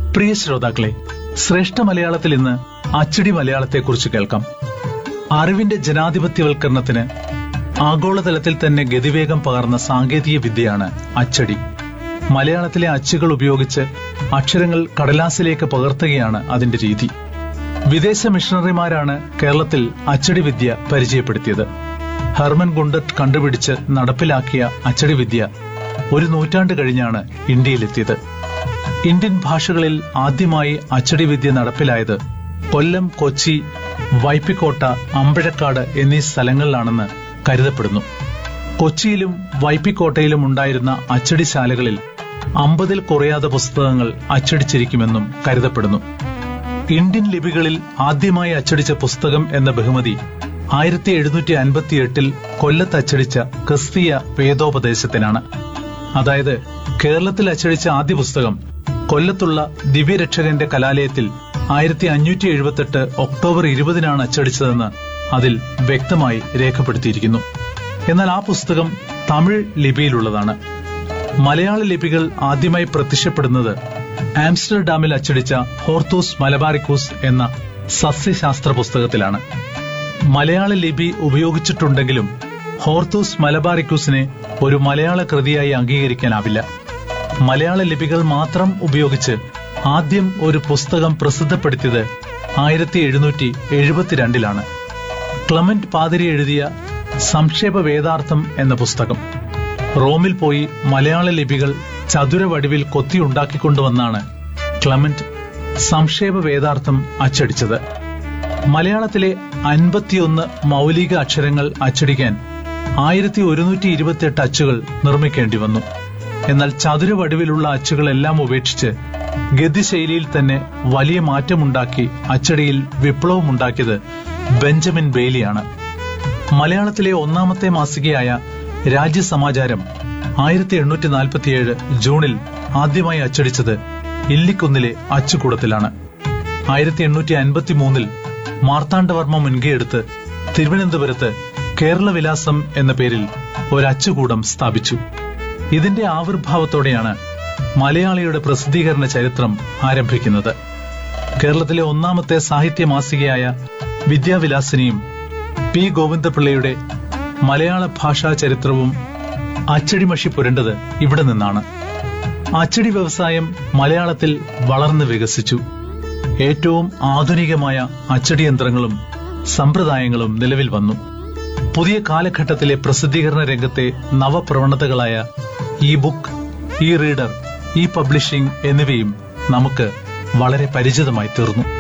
പ്രിയ ശ്രോതാക്കളെ ശ്രേഷ്ഠ മലയാളത്തിൽ ഇന്ന് അച്ചടി മലയാളത്തെക്കുറിച്ച് കേൾക്കാം അറിവിന്റെ ജനാധിപത്യവൽക്കരണത്തിന് ആഗോളതലത്തിൽ തന്നെ ഗതിവേഗം പകർന്ന സാങ്കേതിക വിദ്യയാണ് അച്ചടി മലയാളത്തിലെ അച്ചുകൾ ഉപയോഗിച്ച് അക്ഷരങ്ങൾ കടലാസിലേക്ക് പകർത്തുകയാണ് അതിന്റെ രീതി വിദേശ മിഷണറിമാരാണ് കേരളത്തിൽ അച്ചടി വിദ്യ പരിചയപ്പെടുത്തിയത് ഹെർമൻ ഗുണ്ടറ്റ് കണ്ടുപിടിച്ച് നടപ്പിലാക്കിയ അച്ചടി വിദ്യ ഒരു നൂറ്റാണ്ട് കഴിഞ്ഞാണ് ഇന്ത്യയിലെത്തിയത് ഇന്ത്യൻ ഭാഷകളിൽ ആദ്യമായി അച്ചടി വിദ്യ നടപ്പിലായത് കൊല്ലം കൊച്ചി വൈപ്പിക്കോട്ട അമ്പഴക്കാട് എന്നീ സ്ഥലങ്ങളിലാണെന്ന് കരുതപ്പെടുന്നു കൊച്ചിയിലും വൈപ്പിക്കോട്ടയിലും ഉണ്ടായിരുന്ന അച്ചടിശാലകളിൽ അമ്പതിൽ കുറയാതെ പുസ്തകങ്ങൾ അച്ചടിച്ചിരിക്കുമെന്നും കരുതപ്പെടുന്നു ഇന്ത്യൻ ലിപികളിൽ ആദ്യമായി അച്ചടിച്ച പുസ്തകം എന്ന ബഹുമതി ആയിരത്തി എഴുന്നൂറ്റി അൻപത്തി എട്ടിൽ കൊല്ലത്ത് അച്ചടിച്ച ക്രിസ്തീയ വേദോപദേശത്തിനാണ് അതായത് കേരളത്തിൽ അച്ചടിച്ച ആദ്യ പുസ്തകം കൊല്ലത്തുള്ള ദിവ്യരക്ഷകന്റെ കലാലയത്തിൽ ആയിരത്തി അഞ്ഞൂറ്റി എഴുപത്തെട്ട് ഒക്ടോബർ ഇരുപതിനാണ് അച്ചടിച്ചതെന്ന് അതിൽ വ്യക്തമായി രേഖപ്പെടുത്തിയിരിക്കുന്നു എന്നാൽ ആ പുസ്തകം തമിഴ് ലിപിയിലുള്ളതാണ് മലയാള ലിപികൾ ആദ്യമായി പ്രത്യക്ഷപ്പെടുന്നത് ആംസ്റ്റർഡാമിൽ അച്ചടിച്ച ഹോർത്തൂസ് മലബാറിക്കൂസ് എന്ന സസ്യശാസ്ത്ര പുസ്തകത്തിലാണ് മലയാള ലിപി ഉപയോഗിച്ചിട്ടുണ്ടെങ്കിലും ഹോർത്തൂസ് മലബാറിക്കൂസിനെ ഒരു മലയാള കൃതിയായി അംഗീകരിക്കാനാവില്ല മലയാള ലിപികൾ മാത്രം ഉപയോഗിച്ച് ആദ്യം ഒരു പുസ്തകം പ്രസിദ്ധപ്പെടുത്തിയത് ആയിരത്തി എഴുന്നൂറ്റി എഴുപത്തിരണ്ടിലാണ് ക്ലമന്റ് പാതിരി എഴുതിയ സംക്ഷേപ വേദാർത്ഥം എന്ന പുസ്തകം റോമിൽ പോയി മലയാള ലിപികൾ ചതുര വടിവിൽ കൊത്തിയുണ്ടാക്കിക്കൊണ്ടുവന്നാണ് ക്ലമന്റ് സംക്ഷേപ വേദാർത്ഥം അച്ചടിച്ചത് മലയാളത്തിലെ അൻപത്തിയൊന്ന് മൗലിക അക്ഷരങ്ങൾ അച്ചടിക്കാൻ ആയിരത്തി ഒരുന്നൂറ്റി ഇരുപത്തിയെട്ട് അച്ചുകൾ നിർമ്മിക്കേണ്ടി വന്നു എന്നാൽ ചതുര വടിവിലുള്ള അച്ചുകളെല്ലാം ഉപേക്ഷിച്ച് ഗതിശൈലിയിൽ തന്നെ വലിയ മാറ്റമുണ്ടാക്കി അച്ചടിയിൽ വിപ്ലവമുണ്ടാക്കിയത് ബെഞ്ചമിൻ ബെയ്ലിയാണ് മലയാളത്തിലെ ഒന്നാമത്തെ മാസികയായ രാജ്യസമാചാരം ആയിരത്തി എണ്ണൂറ്റി നാൽപ്പത്തിയേഴ് ജൂണിൽ ആദ്യമായി അച്ചടിച്ചത് ഇല്ലിക്കുന്നിലെ അച്ചുകൂടത്തിലാണ് ആയിരത്തി എണ്ണൂറ്റി അൻപത്തി മൂന്നിൽ മാർത്താണ്ഡവർമ്മ മുൻകൈയെടുത്ത് തിരുവനന്തപുരത്ത് കേരളവിലാസം എന്ന പേരിൽ ഒരു അച്ചുകൂടം സ്ഥാപിച്ചു ഇതിന്റെ ആവിർഭാവത്തോടെയാണ് മലയാളിയുടെ പ്രസിദ്ധീകരണ ചരിത്രം ആരംഭിക്കുന്നത് കേരളത്തിലെ ഒന്നാമത്തെ സാഹിത്യ മാസികയായ വിദ്യാവിലാസിനിയും പി ഗോവിന്ദപിള്ളയുടെ മലയാള ഭാഷാ ചരിത്രവും അച്ചടിമഷി പുരണ്ടത് ഇവിടെ നിന്നാണ് അച്ചടി വ്യവസായം മലയാളത്തിൽ വളർന്നു വികസിച്ചു ഏറ്റവും ആധുനികമായ അച്ചടി യന്ത്രങ്ങളും സമ്പ്രദായങ്ങളും നിലവിൽ വന്നു പുതിയ കാലഘട്ടത്തിലെ പ്രസിദ്ധീകരണ രംഗത്തെ നവപ്രവണതകളായ e book e reader e publishing എന്നിവയും നമുക്ക് വളരെ പരിചിതമായി തീർന്നു